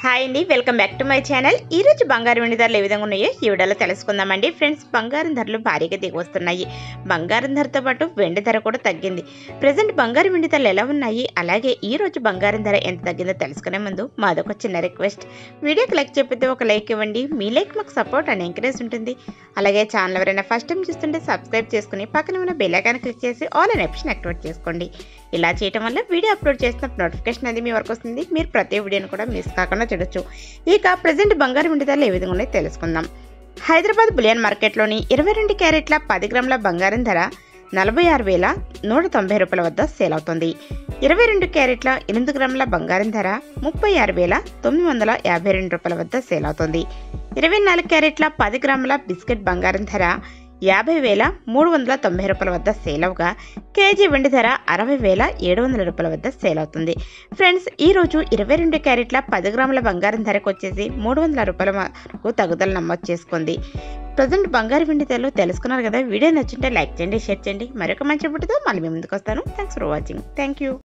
hi అండి welcome back to my channel ఈ రోజు బంగారం వెండి ధరలు ఏ విధంగా ఉన్నాయో ఈ వీడియోలో తెలుసుకుందామండి ఫ్రెండ్స్ బంగారం ధరలు భారీగా దిగి వస్తున్నాయి బంగారం ధరతో పాటు వెండి ధర కూడా తగ్గింది ప్రజెంట్ బంగారం వెండి ధరలు ఎలా ఉన్నాయి అలాగే ఈ రోజు బంగారం ధర ఎంత తగ్గిందో తెలుసుకునే ముందు మాదొక చిన్న రిక్వెస్ట్ వీడియోకి లైక్ చెప్పితే ఒక లైక్ ఇవ్వండి మీ లైక్ మాకు సపోర్ట్ అండ్ ఎంకరేజ్ ఉంటుంది అలాగే ఛానల్ ఎవరైనా ఫస్ట్ టైం చూస్తుంటే సబ్స్క్రైబ్ చేసుకుని పక్కన ఉన్న బెల్ ఐకాన్ క్లిక్ చేసి ఆల్ అనే ఆప్షన్ యాక్టివేట్ చేసుకోండి ఇలా చేయడం వల్ల వీడియో అప్లోడ్ చేసిన నోటిఫికేషన్ అది మీ వరకు వస్తుంది మీరు ప్రతి వీడియోని కూడా మిస్ కాకుండా చూడొచ్చు ఇక ప్రజెంట్ బంగారం వెండి ధరలు ఏ విధంగా ఉన్నాయో తెలుసుకుందాం హైదరాబాద్ బులియన్ మార్కెట్లోని ఇరవై రెండు క్యారెట్ల పది గ్రాముల బంగారం ధర నలభై ఆరు వేల నూట తొంభై రూపాయల వద్ద సేల్ అవుతుంది ఇరవై రెండు క్యారెట్ల ఎనిమిది గ్రాముల బంగారం ధర ముప్పై ఆరు వేల తొమ్మిది వందల యాభై రెండు రూపాయల వద్ద సేల్ అవుతుంది ఇరవై నాలుగు క్యారెట్ల పది గ్రాముల బిస్కెట్ బంగారం ధర యాభై వేల మూడు వందల తొంభై రూపాయల వద్ద సేల్ అవగా కేజీ వెండి ధర అరవై వేల ఏడు వందల రూపాయల వద్ద సేల్ అవుతుంది ఫ్రెండ్స్ ఈ రోజు ఇరవై రెండు క్యారెట్ల పది గ్రాముల బంగారం ధరకు వచ్చేసి మూడు వందల రూపాయల వరకు తగ్గుదల నమోదు చేసుకుంది ప్రజెంట్ బంగారు వెండి ధరలు తెలుసుకున్నారు కదా వీడియో నచ్చుంటే లైక్ చేయండి షేర్ చేయండి మరొక మంచి పుట్టితో మళ్ళీ మీ ముందుకు వస్తాను thanks for watching thank you